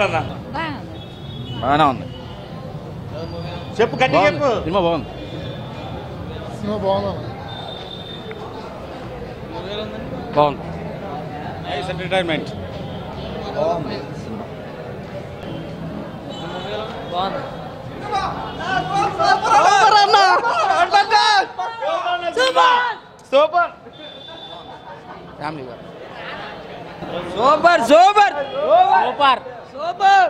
ఉందన్న బాగానే ఉంది చెప్పు గట్టి చెప్పు సినిమా బాగుంది సినిమా బాగుందా బాగుంది nice entertainment super family super super super super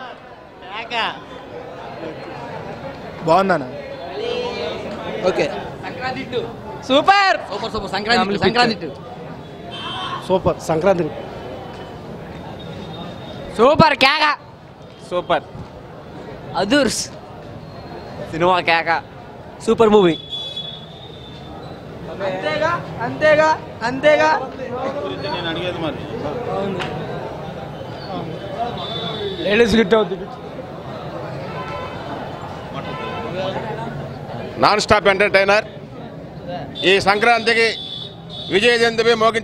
బాగుందన్న okay super super super Sankranti Sankranti super Sankranti super కేక సూపర్ అదూర్స్ సినిమా కేక సూపర్ మూవీ అంతేగా అంతేగా అంతేగా నేను అడిగేది మరి లేడీస్ గిట్ అవుతుంది నాన్ స్టాప్ ఎంటర్టైనర్ ఈ సంక్రాంతికి విజయజంతివి మోగించ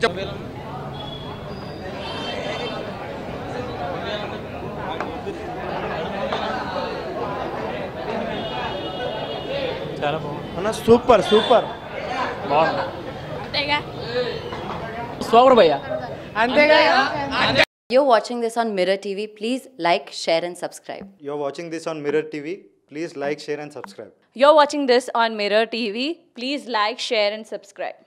అన్న సూపర్ సూపర్ సూపర్ భయ్యా అంతేగా You're watching this on Mirror TV. Please like, share, and subscribe. You're watching this on Mirror TV. Please like, share, and subscribe. You're watching this on Mirror TV. Please like, share, and subscribe.